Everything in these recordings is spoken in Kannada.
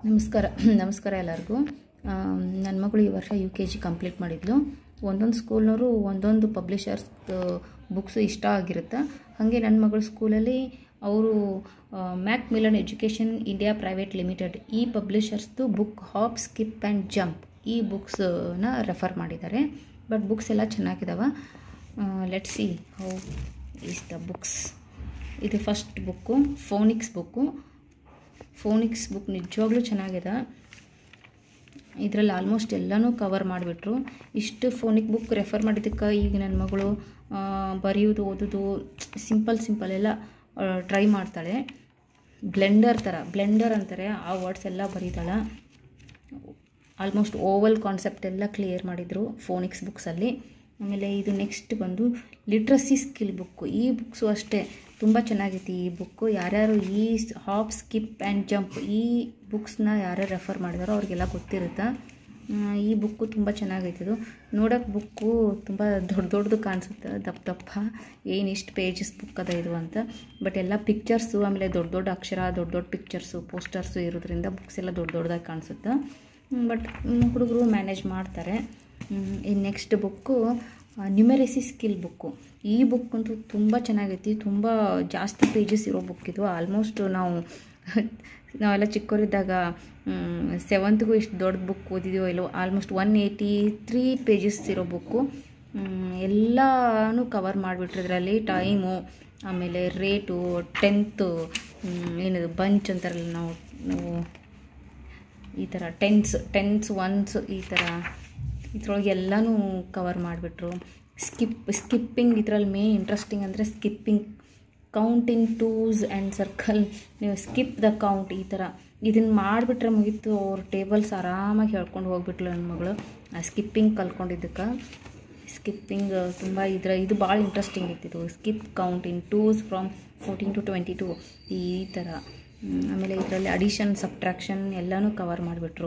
ನಮಸ್ಕಾರ ನಮಸ್ಕಾರ ಎಲ್ಲರಿಗೂ ನನ್ನ ಮಗಳು ಈ ವರ್ಷ ಯು ಕೆ ಜಿ ಕಂಪ್ಲೀಟ್ ಮಾಡಿದ್ಲು ಒಂದೊಂದು ಸ್ಕೂಲ್ನವರು ಒಂದೊಂದು ಪಬ್ಲಿಷರ್ಸ್ ಬುಕ್ಸ್ ಇಷ್ಟ ಆಗಿರುತ್ತೆ ಹಾಗೆ ನನ್ನ ಮಗಳ ಸ್ಕೂಲಲ್ಲಿ ಅವರು Macmillan education India private limited ಈ ಪಬ್ಲಿಷರ್ಸ್ದು book hop skip and jump ಈ ಬುಕ್ಸನ್ನ ರೆಫರ್ ಮಾಡಿದ್ದಾರೆ ಬಟ್ ಬುಕ್ಸ್ ಎಲ್ಲ ಚೆನ್ನಾಗಿದ್ದಾವೆ let see how is the books ಇದು first book phonics book phonics book ನಿಜವಾಗ್ಲೂ ಚೆನ್ನಾಗಿದೆ ಇದರಲ್ಲಿ ಆಲ್ಮೋಸ್ಟ್ ಎಲ್ಲನೂ ಕವರ್ ಮಾಡಿಬಿಟ್ರು ಇಷ್ಟು ಫೋನಿಕ್ ಬುಕ್ ರೆಫರ್ ಮಾಡಿದ್ದಕ್ಕೆ ಈಗ ನನ್ನ ಮಗಳು ಆ, ಬರೆಯೋದು ಓದೋದು ಸಿಂಪಲ್ ಸಿಂಪಲ್ ಎಲ್ಲ ಟ್ರೈ ಮಾಡ್ತಾಳೆ ಬ್ಲೆಂಡರ್ ಥರ ಬ್ಲೆಂಡರ್ ಅಂತಾರೆ ಆ ವರ್ಡ್ಸ್ ಎಲ್ಲ ಬರೀತಾಳೆ ಆಲ್ಮೋಸ್ಟ್ ಓವಲ್ ಕಾನ್ಸೆಪ್ಟ್ ಎಲ್ಲ ಕ್ಲಿಯರ್ ಮಾಡಿದರು ಫೋನಿಕ್ಸ್ ಬುಕ್ಸಲ್ಲಿ ಆಮೇಲೆ ಇದು ನೆಕ್ಸ್ಟ್ ಬಂದು ಲಿಟ್ರಸಿ ಸ್ಕಿಲ್ ಬುಕ್ಕು ಈ ಬುಕ್ಸು ಅಷ್ಟೇ ತುಂಬ ಚೆನ್ನಾಗೈತಿ ಈ ಬುಕ್ಕು ಯಾರ್ಯಾರು ಈ ಹಾಪ್ ಸ್ಕಿಪ್ ಆ್ಯಂಡ್ ಜಂಪ್ ಈ ಬುಕ್ಸ್ನ ಯಾರ್ಯಾರು ರೆಫರ್ ಮಾಡಿದಾರೋ ಅವ್ರಿಗೆಲ್ಲ ಗೊತ್ತಿರುತ್ತೆ ಆ, ಈ ಬುಕ್ಕು ತುಂಬ ಚೆನ್ನಾಗೈತೆ ಇದು ನೋಡೋಕೆ ಬುಕ್ಕು ತುಂಬ ದೊಡ್ಡ ದೊಡ್ಡದು ಕಾಣಿಸುತ್ತೆ ದಪ್ಪ ದಪ್ಪ ಏನು ಇಷ್ಟು ಪೇಜಸ್ ಬುಕ್ ಅದ ಇದು ಅಂತ ಬಟ್ ಎಲ್ಲ ಪಿಕ್ಚರ್ಸು ಆಮೇಲೆ ದೊಡ್ಡ ದೊಡ್ಡ ಅಕ್ಷರ ದೊಡ್ಡ ದೊಡ್ಡ ಪಿಕ್ಚರ್ಸು ಪೋಸ್ಟರ್ಸು ಇರೋದ್ರಿಂದ ಬುಕ್ಸ್ ಎಲ್ಲ ದೊಡ್ಡ ದೊಡ್ಡದಾಗಿ ಕಾಣಿಸುತ್ತೆ ಬಟ್ ಹುಡುಗರು ಮ್ಯಾನೇಜ್ ಮಾಡ್ತಾರೆ ಈ next book numeracy skill book ಈ ಬುಕ್ ಅಂತೂ ತುಂಬ ಚೆನ್ನಾಗೈತಿ ತುಂಬ ಜಾಸ್ತಿ ಪೇಜಸ್ ಇರೋ ಬುಕ್ ಇದು ಆಲ್ಮೋಸ್ಟ್ ನಾವು ನಾವೆಲ್ಲ ಚಿಕ್ಕವರಿದ್ದಾಗ ಸೆವೆಂತ್ಗೂ ಇಷ್ಟು ದೊಡ್ಡ ಬುಕ್ ಓದಿದೀವೋ ಇಲ್ಲೋ almost one eighty three pages ಇರೋ ಬುಕ್ಕು ಎಲ್ಲನೂ ಕವರ್ ಮಾಡಿಬಿಟ್ರು ಇದರಲ್ಲಿ ಟೈಮು ಆಮೇಲೆ ರೇಟು ಟೆಂತು ಏನದು ಬಂಚ್ ಅಂತಾರಲ್ಲ ನಾವು ನಾವು ಈ ಥರ ಟೆನ್ಸ್ ಟೆನ್ಸ್ ಒನ್ಸ್ ಈ ಥರ ಇದ್ರೊಳಗೆ ಎಲ್ಲನೂ ಕವರ್ ಮಾಡಿಬಿಟ್ರು ಸ್ಕಿಪ್ ಸ್ಕಿಪ್ಪಿಂಗ್ ಇದರಲ್ಲಿ ಮೇನ್ ಇಂಟ್ರೆಸ್ಟಿಂಗ್ ಅಂದರೆ skipping count in twos and circle ನೀವು ಸ್ಕಿಪ್ ದ ಕೌಂಟ್ ಈ ಥರ ಇದನ್ನು ಮಾಡಿಬಿಟ್ರೆ ಮುಗೀತು ಅವ್ರ ಟೇಬಲ್ಸ್ ಆರಾಮಾಗಿ ಹೇಳ್ಕೊಂಡು ಹೋಗ್ಬಿಟ್ಲು ನನ್ನ ಮಗಳು ಆ ಸ್ಕಿಪ್ಪಿಂಗ್ ಕಲ್ತ್ಕೊಂಡಿದ್ದಕ್ಕೆ ಸ್ಕಿಪ್ಪಿಂಗ್ ತುಂಬ ಇದ್ರ ಇದು ಭಾಳ ಇಂಟ್ರೆಸ್ಟಿಂಗ್ ಇತ್ತಿದು skip count in twos from fourteen to twenty two ಈ ಥರ ಹ್ಮ್, ಆಮೇಲೆ ಇದರಲ್ಲಿ ಅಡಿಷನ್ ಸಬ್ಟ್ರಾಕ್ಷನ್ ಎಲ್ಲನೂ ಕವರ್ ಮಾಡಿಬಿಟ್ರು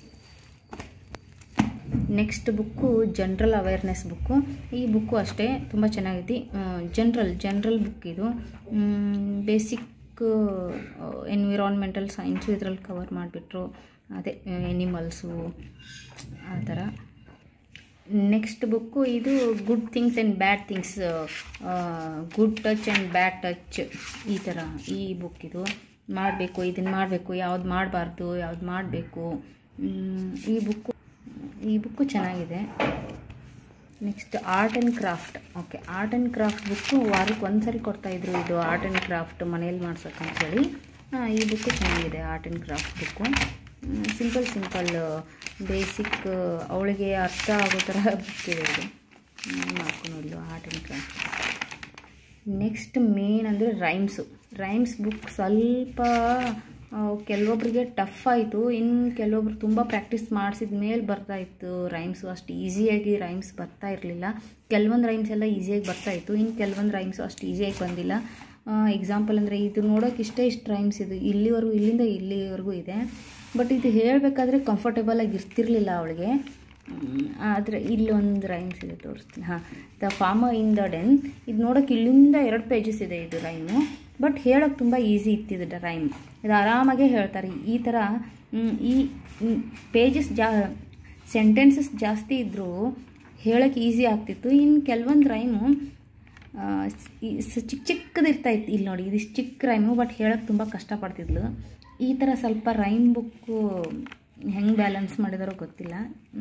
next book general awareness book ಈ ಬುಕ್ಕು ಅಷ್ಟೇ ತುಂಬ ಚೆನ್ನಾಗೈತಿ ಜನ್ರಲ್ ಜನ್ರಲ್ ಬುಕ್ ಇದು ಬೇಸಿಕ್ ಎನ್ವಿರಾನ್ಮೆಂಟಲ್ ಸೈನ್ಸು ಇದರಲ್ಲಿ ಕವರ್ ಮಾಡಿಬಿಟ್ರು ಅದೇ ಎನಿಮಲ್ಸು ಆ ಥರ ನೆಕ್ಸ್ಟ್ ಬುಕ್ಕು ಇದು good things and bad things good touch and bad touch ಈ ಥರ ಈ ಬುಕ್ ಇದು ಮಾಡಬೇಕು ಇದನ್ನು ಮಾಡಬೇಕು ಯಾವ್ದು ಮಾಡಬಾರ್ದು ಯಾವ್ದು ಮಾಡಬೇಕು ಈ ಬುಕ್ಕು ಈ ಬುಕ್ಕು ಚೆನ್ನಾಗಿದೆ next art and craft okay art and craft book ವಾರಕ್ಕೆ ಒಂದು ಸರಿ ಕೊಡ್ತಾಯಿದ್ರು ಇದು ಆರ್ಟ್ ಆ್ಯಂಡ್ ಕ್ರಾಫ್ಟ್ ಮನೇಲಿ ಮಾಡ್ಸೋಕೆ ಅಂತೇಳಿ ಆ, ಈ ಬುಕ್ಕು ಚೆನ್ನಾಗಿದೆ art and craft book simple simple basic ಅವಳಿಗೆ ಅರ್ಥ ಆಗೋ ಥರ ಬುಕ್ ಇದೆ ಇದು ಮಾಡ್ಕೊಂಡು ನೋಡಿ art and craft next main ಅಂದರೆ ರೈಮ್ಸು ರೈಮ್ಸ್ ಬುಕ್ ಸ್ವಲ್ಪ ಆ, ಕೆಲವೊಬ್ರಿಗೆ ಟಫ್ ಆಯಿತು ಇನ್ನು ಕೆಲವೊಬ್ರು ತುಂಬ ಪ್ರಾಕ್ಟೀಸ್ ಮಾಡಿಸಿದ ಮೇಲೆ ಬರ್ತಾ ಇತ್ತು ರೈಮ್ಸು ಅಷ್ಟು ಈಸಿಯಾಗಿ ರೈಮ್ಸ್ ಬರ್ತಾ ಇರಲಿಲ್ಲ ಕೆಲವೊಂದು ರೈಮ್ಸ್ ಎಲ್ಲ ಈಸಿಯಾಗಿ ಬರ್ತಾ ಇತ್ತು ಇನ್ನು ಕೆಲವೊಂದು ರೈಮ್ಸು ಅಷ್ಟು ಈಸಿಯಾಗಿ ಬಂದಿಲ್ಲ ಎಕ್ಸಾಂಪಲ್ ಅಂದರೆ ಇದು ನೋಡೋಕೆ ಇಷ್ಟೇ ಇಷ್ಟು ರೈಮ್ಸ್ ಇದು ಇಲ್ಲಿವರೆಗೂ ಇಲ್ಲಿಂದ ಇಲ್ಲಿವರೆಗೂ ಇದೆ ಬಟ್ ಇದು ಹೇಳಬೇಕಾದ್ರೆ ಕಂಫರ್ಟೇಬಲ್ ಆಗಿ ಇರ್ತಿರ್ಲಿಲ್ಲ ಅವಳಿಗೆ ಆದರೆ ಇಲ್ಲೊಂದು ರೈಮ್ಸ್ ಇದೆ ತೋರಿಸ್ತೀನಿ ಹಾಂ the farmer in the dell ಇದು ನೋಡೋಕೆ ಇಲ್ಲಿಂದ ಎರಡು ಪೇಜಸ್ ಇದೆ ಇದು ರೈಮು ಬಟ್ ಹೇಳೋಕೆ ತುಂಬ ಈಸಿ ಇತ್ತಿದೆ ರೈಮ್ ಇದು ಆರಾಮಾಗೆ ಹೇಳ್ತಾರೆ ಈ ಥರ ಮ್, ಈ ಪೇಜಸ್ ಜಾ ಸೆಂಟೆನ್ಸಸ್ ಜಾಸ್ತಿ ಇದ್ದರೂ ಹೇಳೋಕ್ಕೆ ಈಸಿ ಆಗ್ತಿತ್ತು ಇನ್ನು ಕೆಲವೊಂದು ರೈಮು ಆ, ಸ್- ಈ ಸ್- ಚಿಕ್ಕ ಚಿಕ್ಕದಿರ್ತಾ ಇತ್ತು ಇಲ್ಲಿ ನೋಡಿ ಇದಿಷ್ಟು ಚಿಕ್ಕ ರೈಮು ಬಟ್ ಹೇಳೋಕ್ಕೆ ತುಂಬ ಕಷ್ಟಪಡ್ತಿದ್ಲು ಈ ಥರ ಸ್ವಲ್ಪ ರೈಮ್ ಬುಕ್ಕು ಹೆಂಗೆ ಬ್ಯಾಲೆನ್ಸ್ ಮಾಡಿದಾರೋ ಗೊತ್ತಿಲ್ಲ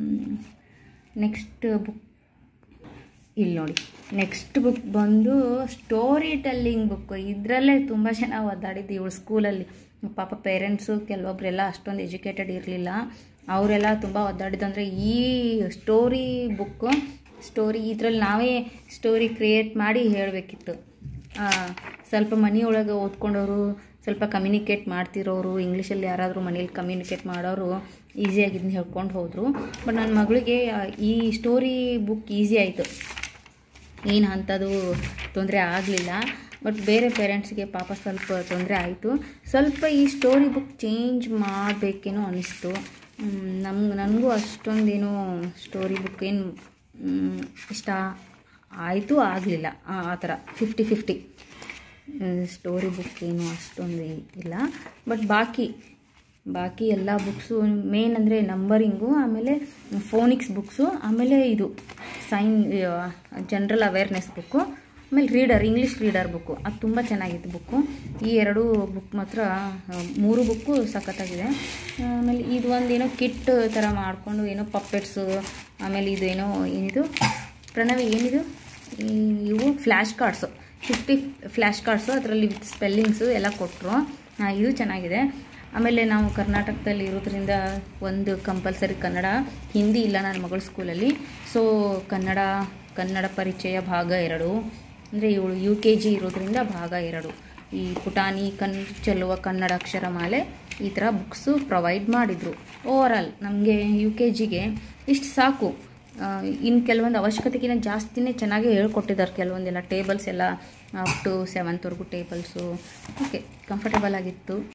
ನೆಕ್ಸ್ಟ್ ಬುಕ್ ಇಲ್ಲಿ ನೋಡಿ ನೆಕ್ಸ್ಟ್ ಬುಕ್ ಬಂದು ಸ್ಟೋರಿ ಟೆಲ್ಲಿಂಗ್ ಬುಕ್ ಇದರಲ್ಲೇ ತುಂಬ ಜನ ಒದ್ದಾಡಿದ್ದು ಇವಳು ಸ್ಕೂಲಲ್ಲಿ ಪಾಪ ಪೇರೆಂಟ್ಸು ಕೆಲವೊಬ್ಬರೆಲ್ಲ ಅಷ್ಟೊಂದು ಎಜುಕೇಟೆಡ್ ಇರಲಿಲ್ಲ ಅವರೆಲ್ಲ ತುಂಬ ಒದ್ದಾಡಿದ್ದು ಈ ಸ್ಟೋರಿ ಬುಕ್ಕು ಸ್ಟೋರಿ ಇದರಲ್ಲಿ ನಾವೇ ಸ್ಟೋರಿ ಕ್ರಿಯೇಟ್ ಮಾಡಿ ಹೇಳಬೇಕಿತ್ತು ಸ್ವಲ್ಪ ಮನೆಯೊಳಗೆ ಓದ್ಕೊಂಡವರು ಸ್ವಲ್ಪ ಕಮ್ಯುನಿಕೇಟ್ ಮಾಡ್ತಿರೋರು ಇಂಗ್ಲೀಷಲ್ಲಿ ಯಾರಾದರೂ ಮನೇಲಿ ಕಮ್ಯುನಿಕೇಟ್ ಮಾಡೋರು ಈಸಿಯಾಗಿ ಇದನ್ನ ಹೇಳ್ಕೊಂಡು ಹೋದರು ಬಟ್ ನನ್ನ ಮಗಳಿಗೆ ಆ, ಈ ಸ್ಟೋರಿ ಬುಕ್ ಈಸಿ ಆಯಿತು ಏನು ಅಂಥದ್ದು ತೊಂದರೆ ಆಗಲಿಲ್ಲ ಬಟ್ ಬೇರೆ ಪೇರೆಂಟ್ಸ್ಗೆ ಪಾಪ ಸ್ವಲ್ಪ ತೊಂದರೆ ಆಯಿತು ಸ್ವಲ್ಪ ಈ ಸ್ಟೋರಿ ಬುಕ್ ಚೇಂಜ್ ಮಾಡಬೇಕೇನೋ ಅನ್ನಿಸ್ತು ನಮ್ಗೆ ನನಗೂ ಅಷ್ಟೊಂದೇನೋ ಸ್ಟೋರಿ ಬುಕ್ ಏನು ಇಷ್ಟ ಆಯಿತು ಆಗಲಿಲ್ಲ ಆ ಥರ ಫಿಫ್ಟಿ ಫಿಫ್ಟಿ ಸ್ಟೋರಿ ಬುಕ್ ಏನು ಅಷ್ಟೊಂದು ಇಲ್ಲ ಬಟ್ ಬಾಕಿ ಬಾಕಿ ಎಲ್ಲ ಬುಕ್ಸು ಮೇನ್ ಅಂದರೆ ನಂಬರಿಂಗು ಆಮೇಲೆ ಫೋನಿಕ್ಸ್ ಬುಕ್ಸು ಆಮೇಲೆ ಇದು ಸೈನ್ ಜನರಲ್ ಅವೇರ್ನೆಸ್ ಬುಕ್ಕು ಆಮೇಲೆ ರೀಡರ್ ಇಂಗ್ಲೀಷ್ ರೀಡರ್ ಬುಕ್ಕು ಅದು ತುಂಬ ಚೆನ್ನಾಗಿತ್ತು ಬುಕ್ಕು ಈ ಎರಡು ಬುಕ್ ಮಾತ್ರ ಆ, ಮೂರು ಬುಕ್ಕು ಸಖತ್ತಾಗಿದೆ ಆಮೇಲೆ ಇದು ಒಂದು ಏನೋ ಕಿಟ್ ಥರ ಮಾಡಿಕೊಂಡು ಏನೋ ಪಪ್ಪೆಟ್ಸು ಆಮೇಲೆ ಇದು ಏನೋ ಏನಿದು ಪ್ರಣವಿ ಏನಿದು ಈ- ಇವು flash cards fifty flash cards ಅದರಲ್ಲಿ ವಿತ್ ಸ್ಪೆಲ್ಲಿಂಗ್ಸು ಎಲ್ಲ ಕೊಟ್ಟರು ಇದು ಚೆನ್ನಾಗಿದೆ ಆಮೇಲೆ ನಾವು ಕರ್ನಾಟಕದಲ್ಲಿ ಇರೋದ್ರಿಂದ ಒಂದು ಕಂಪಲ್ಸರಿ ಕನ್ನಡ ಹಿಂದಿ ಇಲ್ಲ ನನ್ನ ಮಗಳ ಸ್ಕೂಲಲ್ಲಿ ಸೊ ಕನ್ನಡ ಕನ್ನಡ ಪರಿಚಯ ಭಾಗ ಎರಡು ಅಂದರೆ ಇವಳು ಯು ಕೆ ಜಿ ಇರೋದ್ರಿಂದ ಭಾಗ ಎರಡು ಈ ಪುಟಾಣಿ ಕನ್ ಚೆಲ್ಲುವ ಕನ್ನಡ ಅಕ್ಷರಮಾಲೆ ಈ ಥರ ಬುಕ್ಸು ಪ್ರೊವೈಡ್ ಮಾಡಿದರು ಓವರಾಲ್ ನಮಗೆ ಯು ಕೆ ಜಿಗೆ ಇಷ್ಟು ಸಾಕು ಇನ್ನು ಕೆಲವೊಂದು ಅವಶ್ಯಕತೆಗಿಂತ ಜಾಸ್ತಿನೇ ಚೆನ್ನಾಗಿ ಹೇಳ್ಕೊಟ್ಟಿದ್ದಾರೆ ಕೆಲವೊಂದೆಲ್ಲ ಟೇಬಲ್ಸ್ ಎಲ್ಲ ಅಪ್ ಟು ಸೆವೆಂತ್ವರೆಗೂ ಟೇಬಲ್ಸು ಓಕೆ ಕಂಫರ್ಟಬಲ್ ಆಗಿತ್ತು